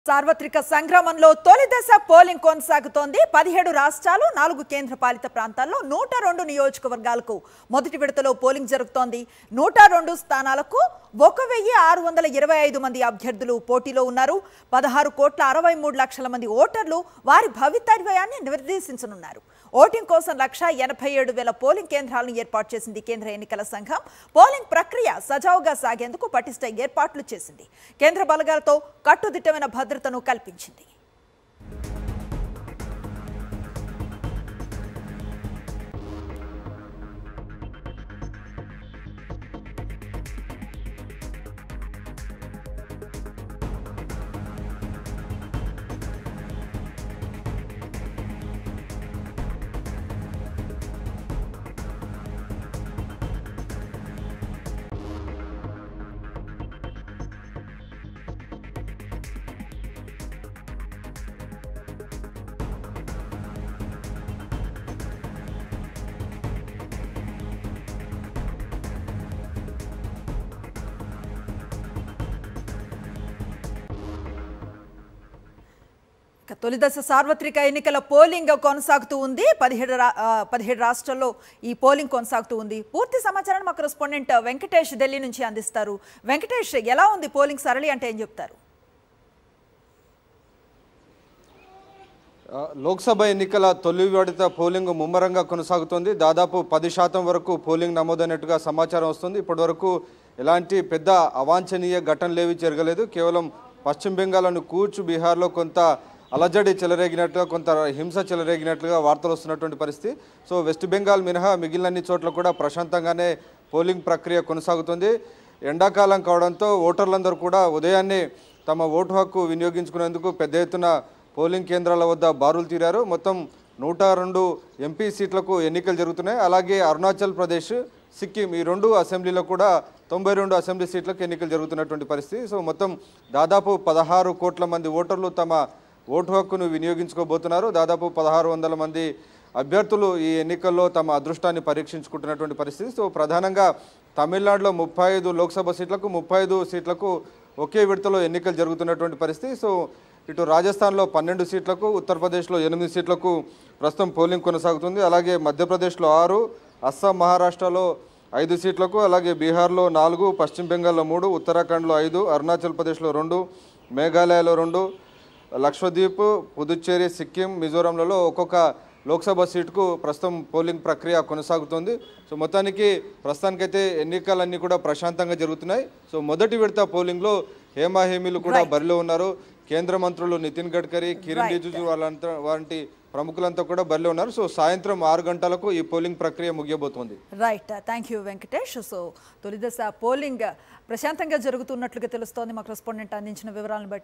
సార్వత్రిక సంగ్రామంలో తొలి దశ పోలింగ్ కొనసాగుతోంది పదిహేడు రాష్ట్రాలు నాలుగు కేంద్ర పాలిత ప్రాంతాల్లో నూట రెండు నియోజకవర్గాలకు మొదటి విడతలో పోలింగ్ జరుగుతోంది నూట రెండు స్థానాలకు ఒక వెయ్యి ఆరు వందల ఇరవై ఐదు మంది అభ్యర్థులు పోటీలో ఉన్నారు పదహారు కోట్ల అరవై మూడు లక్షల మంది ఓటర్లు వారి భవితవ్యాన్ని నిర్దేశించనున్నారు ఓటింగ్ కోసం లక్ష ఎనభై ఏడు వేల పోలింగ్ కేంద్రాలను ఏర్పాటు చేసింది కేంద్ర ఎన్నికల సంఘం పోలింగ్ ప్రక్రియ సజావుగా సాగేందుకు పటిష్ట ఏర్పాట్లు చేసింది కేంద్ర బలగాలతో కట్టుదిట్టమైన భద్రతను కల్పించింది ఇక తొలి దశ సార్వత్రిక ఎన్నికల పోలింగ్ కొనసాగుతూ ఉంది పదిహేడు రా- ఆ, పదిహేడు రాష్ట్రాల్లో ఈ పోలింగ్ కొనసాగుతూ ఉంది పూర్తి సమాచారాన్ని మా కరెస్పాండెంట్ వెంకటేష్ ఢిల్లీ నుంచి అందిస్తారు వెంకటేష్ ఎలా ఉంది పోలింగ్ సరళి అంటే ఏం చెప్తారు ఆ, లోక్సభ ఎన్నికల తొలి విడత పోలింగ్ ముమ్మరంగా కొనసాగుతోంది దాదాపు పది శాతం వరకు పోలింగ్ నమోదైనట్టుగా సమాచారం వస్తుంది ఇప్పటి వరకు ఎలాంటి పెద్ద అవాంఛనీయ ఘటనలు ఏవి జరగలేదు కేవలం పశ్చిమ బెంగాల్లోని కూచ్ బీహార్లో కొంత అలజడి చెలరేగినట్టుగా కొంత హింస చెలరేగినట్లుగా వార్తలు వస్తున్నటువంటి పరిస్థితి సో వెస్ట్ బెంగాల్ మినహా మిగిలిన అన్ని చోట్ల కూడా ప్రశాంతంగానే పోలింగ్ ప్రక్రియ కొనసాగుతుంది ఎండాకాలం కావడంతో ఓటర్లందరూ కూడా ఉదయాన్నే తమ ఓటు హక్కు వినియోగించుకునేందుకు పెద్ద ఎత్తున పోలింగ్ కేంద్రాల వద్ద బారులు తీరారు మొత్తం నూట రెండు ఎంపీ సీట్లకు ఎన్నికలు జరుగుతున్నాయి అలాగే అరుణాచల్ ప్రదేశ్ సిక్కిం ఈ రెండు అసెంబ్లీలో కూడా తొంభై రెండు అసెంబ్లీ సీట్లకు ఎన్నికలు జరుగుతున్నటువంటి పరిస్థితి సో మొత్తం దాదాపు పదహారు కోట్ల మంది ఓటర్లు తమ ఓటు హక్కును వినియోగించుకోబోతున్నారు దాదాపు పదహారు వందల మంది అభ్యర్థులు ఈ ఎన్నికల్లో తమ అదృష్టాన్ని పరీక్షించుకుంటున్నటువంటి పరిస్థితి సో ప్రధానంగా తమిళనాడులో ముప్పై ఐదు లోక్సభ సీట్లకు ముప్పై ఐదు సీట్లకు ఒకే విడతలో ఎన్నికలు జరుగుతున్నటువంటి పరిస్థితి సో ఇటు రాజస్థాన్లో పన్నెండు సీట్లకు ఉత్తరప్రదేశ్లో ఎనిమిది సీట్లకు ప్రస్తుతం పోలింగ్ కొనసాగుతుంది అలాగే మధ్యప్రదేశ్లో ఆరు అస్సాం మహారాష్ట్రలో ఐదు సీట్లకు అలాగే బీహార్లో నాలుగు పశ్చిమ బెంగాల్లో మూడు ఉత్తరాఖండ్లో ఐదు అరుణాచల్ ప్రదేశ్లో రెండు మేఘాలయలో రెండు లక్షద్వీప్ పుదుచ్చేరి సిక్కిం మిజోరంలలో ఒక్కొక్క లోక్సభ సీటుకు ప్రస్తుతం పోలింగ్ ప్రక్రియ కొనసాగుతోంది సో మొత్తానికి ప్రస్తుతానికైతే ఎన్నికలన్నీ కూడా ప్రశాంతంగా జరుగుతున్నాయి సో మొదటి విడత పోలింగ్లో హేమాహేమీలు కూడా బరిలో ఉన్నారు కేంద్ర మంత్రులు నితిన్ గడ్కరీ కిరణ్ రిజిజు వాళ్ళంతా వంటి ప్రముఖులంతా కూడా బరిలో ఉన్నారు సో సాయంత్రం ఆరు గంటలకు ఈ పోలింగ్ ప్రక్రియ ముగియబోతోంది right thank you Venkatesh so తొలి దశ పోలింగ్ ప్రశాంతంగా జరుగుతున్నట్లుగా తెలుస్తోంది మా కరెస్పాండెంట్ అందించిన వివరాలను బట్టి